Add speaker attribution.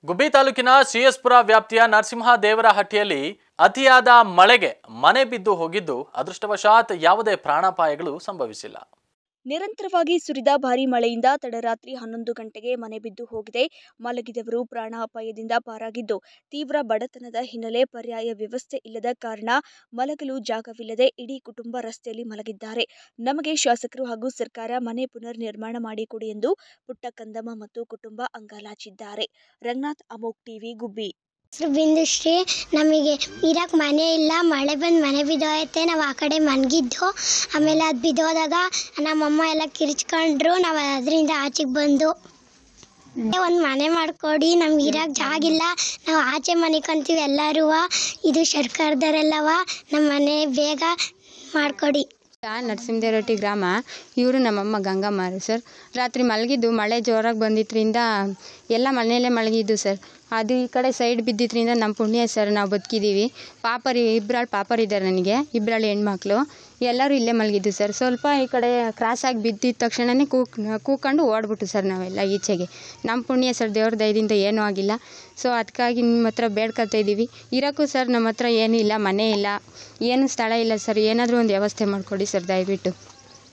Speaker 1: ಗುಬ್ಬಿ ತಾಲೂಕಿನ ಸಿಎಸ್ಪುರ ವ್ಯಾಪ್ತಿಯ ನರಸಿಂಹದೇವರಹಟ್ಟಿಯಲ್ಲಿ ಅತಿಯಾದ ಮಳೆಗೆ ಮನೆ ಬಿದ್ದು ಹೋಗಿದ್ದು ಅದೃಷ್ಟವಶಾತ್ ಯಾವುದೇ ಪ್ರಾಣಾಪಾಯಗಳು ಸಂಭವಿಸಿಲ್ಲ
Speaker 2: ನಿರಂತರವಾಗಿ ಸುರಿದ ಭಾರೀ ಮಳೆಯಿಂದ ತಡರಾತ್ರಿ ಹನ್ನೊಂದು ಗಂಟೆಗೆ ಮನೆ ಬಿದ್ದು ಹೋಗಿದೆ ಮಲಗಿದವರು ಪ್ರಾಣ ಅಪಾಯದಿಂದ ಪಾರಾಗಿದ್ದು ತೀವ್ರ ಬಡತನದ ಹಿನ್ನೆಲೆ ಪರ್ಯಾಯ ವ್ಯವಸ್ಥೆ ಇಲ್ಲದ ಕಾರಣ ಮಲಗಲು ಜಾಗವಿಲ್ಲದೆ ಇಡೀ ಕುಟುಂಬ ರಸ್ತೆಯಲ್ಲಿ ಮಲಗಿದ್ದಾರೆ ನಮಗೆ ಶಾಸಕರು ಹಾಗೂ ಸರ್ಕಾರ ಮನೆ ಪುನರ್ ನಿರ್ಮಾಣ ಮಾಡಿಕೊಡಿ ಎಂದು ಪುಟ್ಟ ಕಂದಮ್ಮ ಮತ್ತು ಕುಟುಂಬ ಅಂಗಾಲಾಚಿದ್ದಾರೆ ರಂಗನಾಥ್ ಅಮೋಕ್ ಟಿವಿ ಗುಬ್ಬಿ
Speaker 3: ಹೆಸರು ಬಿಂದುಶ್ರೀ ನಮಗೆ ಇರಕ್ಕೆ ಮನೆ ಇಲ್ಲ ಮಳೆ ಬಂದು ಮನೆ ಬಿದ್ದೋಯ್ತೆ ನಾವು ಆ ಕಡೆ ಮನ್ಗಿದ್ದು ಆಮೇಲೆ ಅದು ಬಿದ್ದೋದಾಗ ನಮ್ಮಮ್ಮ ಎಲ್ಲ ಕಿರ್ಚ್ಕೊಂಡ್ರು ನಾವು ಅದರಿಂದ ಆಚೆಗೆ ಬಂದು ಒಂದು ಮನೆ ಮಾಡಿಕೊಡಿ ನಮ್ಗೆ ಇರಕ್ಕೆ ಜಾಗ ಇಲ್ಲ ನಾವು ಆಚೆ ಮನೆ ಕಂತೀವಿ ಎಲ್ಲರೂ ಇದು ಸರ್ಕಾರದವರೆಲ್ಲವ ನಮ್ಮ ಮನೆ ಬೇಗ ಮಾಡಿಕೊಡಿ
Speaker 4: ನರಸಿಂಹದೇವರಟ್ಟಿ ಗ್ರಾಮ ಇವರು ನಮ್ಮಮ್ಮ ಗಂಗಮ್ಮರು ಸರ್ ರಾತ್ರಿ ಮಲಗಿದ್ದು ಮಳೆ ಜೋರಾಗಿ ಬಂದಿದ್ದರಿಂದ ಎಲ್ಲ ಮನೆಯಲ್ಲೇ ಮಲಗಿದ್ದು ಸರ್ ಅದು ಈ ಕಡೆ ಸೈಡ್ ಬಿದ್ದಿದ್ದರಿಂದ ನಮ್ಮ ಪುಣ್ಯ ಸರ್ ನಾವು ಬದುಕಿದ್ದೀವಿ ಪಾಪರಿ ಇಬ್ಬರಾಳು ಪಾಪರಿದ್ದಾರೆ ನನಗೆ ಇಬ್ಬರಾಳು ಹೆಣ್ಮಕ್ಳು ಎಲ್ಲರೂ ಇಲ್ಲೇ ಮಲಗಿದ್ದು ಸರ್ ಸ್ವಲ್ಪ ಈ ಕಡೆ ಕ್ರಾಸಾಗಿ ಬಿದ್ದಿದ್ದ ತಕ್ಷಣವೇ ಕೂಕ್ ಕೂಕೊಂಡು ಓಡ್ಬಿಟ್ಟು ಸರ್ ನಾವೆಲ್ಲ ಈಚೆಗೆ ನಮ್ಮ ಪುಣ್ಯ ಸರ್ ದೇವ್ರ ದಯದಿಂದ ಏನೂ ಆಗಿಲ್ಲ ಸೊ ಅದಕ್ಕಾಗಿ ನಿಮ್ಮ ಹತ್ರ ಬೇಡ್ಕೊತಾ ಇದ್ದೀವಿ ಇರೋಕ್ಕೂ ಸರ್ ನಮ್ಮ ಹತ್ರ ಏನೂ ಇಲ್ಲ ಮನೆ ಇಲ್ಲ ಏನು ಸ್ಥಳ ಇಲ್ಲ ಸರ್ ಏನಾದರೂ ಒಂದು ವ್ಯವಸ್ಥೆ ಮಾಡಿಕೊಡಿ ಸರ್ ದಯವಿಟ್ಟು